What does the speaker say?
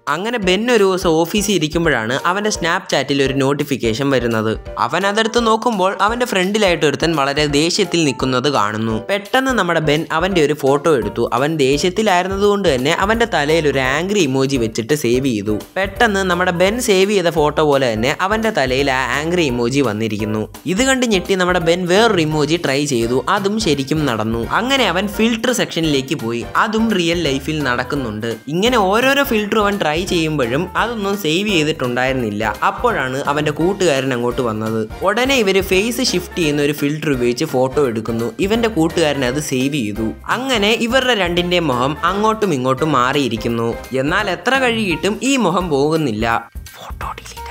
അങ്ങനെ ബെൻ ഒരു ദിവസം ഓഫീസിൽ ഇരിക്കുമ്പോഴാണ് അവന്റെ സ്നാപ് ചാറ്റിൽ ഒരു നോട്ടിഫിക്കേഷൻ വരുന്നത് അവൻ അതെടുത്ത് നോക്കുമ്പോൾ അവന്റെ ഫ്രണ്ടിലായിട്ട് ഒരുത്തൻ വളരെ ദേഷ്യത്തിൽ നിൽക്കുന്നത് കാണുന്നു പെട്ടെന്ന് നമ്മുടെ ബെൻ അവന്റെ ഒരു ഫോട്ടോ എടുത്തു അവൻ ദേഷ്യത്തിലായിരുന്നത് കൊണ്ട് തന്നെ അവന്റെ തലയിൽ ഒരു ആംഗ്രി ഇമോജി വെച്ചിട്ട് സേവ് ചെയ്തു പെട്ടെന്ന് നമ്മുടെ ബെൻ സേവ് ചെയ്ത ഫോട്ടോ പോലെ തന്നെ അവന്റെ തലയിൽ ആ ആംഗ്രി ഇമോജി വന്നിരിക്കുന്നു ഇത് കണ്ട് ഞെട്ടി നമ്മുടെ ബെൻ വേറൊരു ഇമോജി ട്രൈ ചെയ്തു അതും ശരിക്കും നടന്നു അങ്ങനെ അവൻ ഫിൽട്ടർ സെക്ഷനിലേക്ക് പോയി അതും റിയൽ ലൈഫിൽ നടക്കുന്നുണ്ട് ഇങ്ങനെ ഓരോരോ ഫിൽട്ടർ അവൻ ട്രൈ ചെയ്യുമ്പോഴും അതൊന്നും സേവ് ചെയ്തിട്ടുണ്ടായിരുന്നില്ല അപ്പോഴാണ് അവന്റെ കൂട്ടുകാരൻ അങ്ങോട്ട് വന്നത് ഉടനെ ഇവര് ഫേസ് ഷിഫ്റ്റ് ചെയ്യുന്ന ഒരു ഫിൽട്ടർ ഉപയോഗിച്ച് ഫോട്ടോ എടുക്കുന്നു ഇവന്റെ കൂട്ടുകാരൻ അത് സേവ് ചെയ്തു അങ്ങനെ ഇവരുടെ രണ്ടിന്റെ മുഖം അങ്ങോട്ടും ഇങ്ങോട്ടും മാറിയിരിക്കുന്നു എന്നാൽ എത്ര കഴിയിട്ടും ഈ മുഖം പോകുന്നില്ല ഫോട്ടോ ഡിലീറ്റ്